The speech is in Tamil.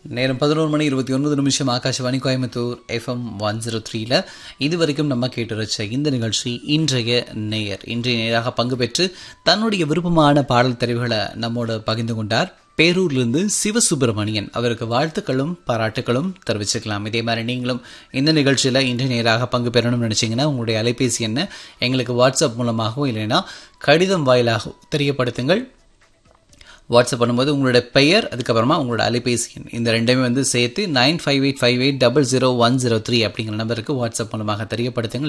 நேரம் பதினோரு மணி இருபத்தி ஒன்பது நிமிஷம் Akashvani Coimbatore FM one zero த்ரீல இது வரைக்கும் நம்ம கேட்டு வச்ச இந்த நிகழ்ச்சி இன்றைய நேயர் இன்றைய நேராக பங்கு பெற்று தன்னுடைய விருப்பமான பாடல் தெரிவுகளை நம்மோடு பகிர்ந்து கொண்டார் பேரூர்லேருந்து சிவசுப்பிரமணியன் அவருக்கு வாழ்த்துக்களும் பாராட்டுகளும் தெரிவிச்சுக்கலாம் இதே மாதிரி நீங்களும் இந்த நிகழ்ச்சியில் இன்று நேராக பங்கு பெறணும்னு நினச்சிங்கன்னா உங்களுடைய அலைபேசி என்ன எங்களுக்கு வாட்ஸ்அப் மூலமாகவோ இல்லைன்னா கடிதம் வாயிலாகவோ தெரியப்படுத்துங்கள் வாட்ஸ்அப் பண்ணும்போது உங்களோட பெயர் அதுக்கப்புறமா உங்களோட அலைபேசி எண் இந்த ரெண்டுமே வந்து சேர்த்து nine five eight five eight double zero one zero three அப்படிங்கிற நம்பருக்கு வாட்ஸ்அப் மூலமாக தெரியப்படுத்துங்கள்